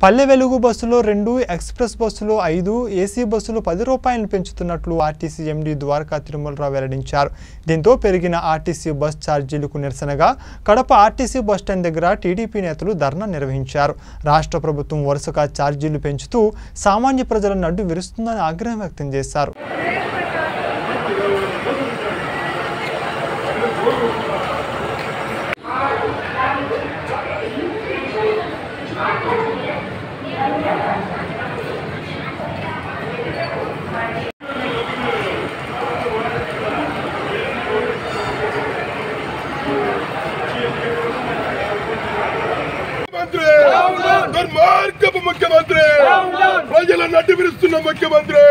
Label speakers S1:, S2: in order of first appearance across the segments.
S1: పల్లె వెలుగు బస్సులో రెండు ఎక్స్ప్రెస్ బస్సులో ఐదు ఏసీ బస్సులు పది రూపాయలు పెంచుతున్నట్లు ఆర్టీసీ ఎండీ ద్వారకా తిరుమలరావు వెల్లడించారు దీంతో పెరిగిన ఆర్టీసీ బస్ ఛార్జీలకు నిరసనగా కడప ఆర్టీసీ బస్టాండ్ దగ్గర టీడీపీ నేతలు ధర్నా నిర్వహించారు రాష్ట్ర ప్రభుత్వం వరుసగా ఛార్జీలు పెంచుతూ సామాన్య ప్రజల నడ్డు విరుస్తుందని ఆగ్రహం వ్యక్తం చేశారు
S2: ముఖ్యమంత్రి దుర్మార్గపు ముఖ్యమంత్రి ప్రజల నడ్డి విరుస్తున్న ముఖ్యమంత్రి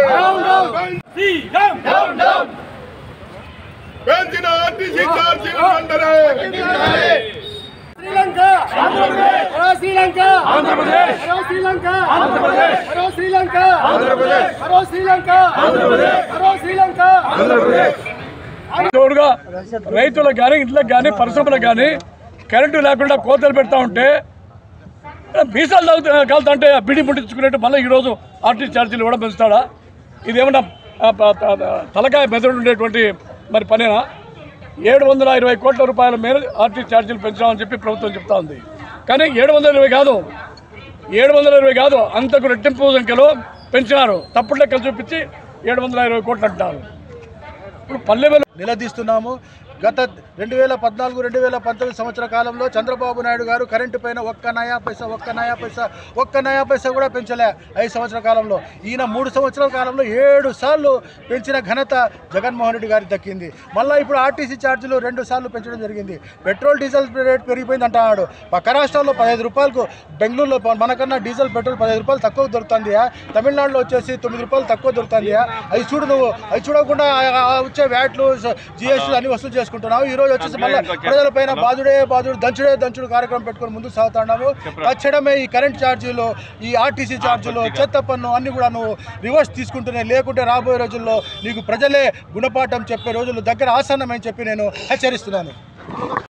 S2: పెంచిన ఆర్టీసీ ఛార్జీలు వెంటనే
S3: శ్రీలంక ఆంధ్రప్రదేశ్ హరో శ్రీలంక ఆంధ్రప్రదేశ్ హరో శ్రీలంక ఆంధ్రప్రదేశ్ హరో శ్రీలంక ఆంధ్రప్రదేశ్ హరో శ్రీలంక ఆంధ్రప్రదేశ్ హరో శ్రీలంక
S4: తోడుగా రైతులకు కానీ ఇంట్లకు కానీ పరిశ్రమలకు కానీ కరెంటు లేకుండా కోతలు పెడతా ఉంటే బీసాలు తాగుతా కాలుతా అంటే బిడి ముట్టించుకున్నట్టు మళ్ళీ ఈరోజు ఆర్టీసీ ఛార్జీలు కూడా పెంచుతాడా ఇదేమన్నా ఆ, ప- త- తలకాయ మెదడు ఉండేటువంటి మరి పనేనా ఏడు వందల ఇరవై కోట్ల రూపాయల మేర ఆర్టీసీ ఛార్జీలు పెంచామని చెప్పి ప్రభుత్వం చెప్తా ఉంది కానీ ఏడు వందల ఇరవై కాదు ఏడు వందల ఇరవై కాదు అంతకు రెట్టింపు సంఖ్యలో పెంచినారు తప్పుడు లెక్కలు చూపించి ఏడు వందల ఇరవై కోట్లు అంటారు ఇప్పుడు పల్లె వెలుగు
S5: నిలదీస్తున్నాము గత రెండు వేల పద్నాలుగు రెండు వేల పంతొమ్మిది సంవత్సర కాలంలో చంద్రబాబు నాయుడు గారు కరెంటు పైన ఒక్క నయా పైసా ఒక్క నయా పైసా ఒక్క నయా పైసా కూడా పెంచలే ఐదు సంవత్సరాల కాలంలో ఈయన మూడు సంవత్సరాల కాలంలో ఏడు సార్లు పెంచిన ఘనత జగన్మోహన్ రెడ్డి గారికి దక్కింది మళ్ళీ ఇప్పుడు ఆర్టీసీ ఛార్జీలు రెండు సార్లు పెంచడం జరిగింది పెట్రోల్ డీజిల్ రేట్ పెరిగిపోయింది అంటున్నాడు పక్క రాష్ట్రాల్లో పదహైదు రూపాయలకు బెంగళూరులో మనకన్నా డీజిల్ పెట్రోల్ పదహైదు రూపాయలు తక్కువ దొరుకుతుంది తమిళనాడులో వచ్చేసి తొమ్మిది రూపాయలు తక్కువ దొరుకుతుంది అది చూడు నువ్వు అది చూడకుండా ఆ- ఆ వచ్చే వ్యాట్లు జిఎస్టీ అన్ని వసూలు చేసుకుంటున్నావు ఈ రోజు వచ్చేసి మళ్ళీ ప్రజలపైన బాధుడే బాధుడు దంచుడే దంచుడు కార్యక్రమం పెట్టుకొని ముందుకు సాగుతున్నాము తక్షణమే ఈ కరెంట్ ఛార్జీలు ఈ ఆర్టీసీ ఛార్జీలు చెత్త పన్ను అన్ని కూడా నువ్వు రివర్స్ తీసుకుంటూనే లేకుంటే రాబోయే రోజుల్లో నీకు ప్రజలే గుణపాఠం చెప్పే రోజులు దగ్గర ఆసన్నమని చెప్పి నేను హెచ్చరిస్తున్నాను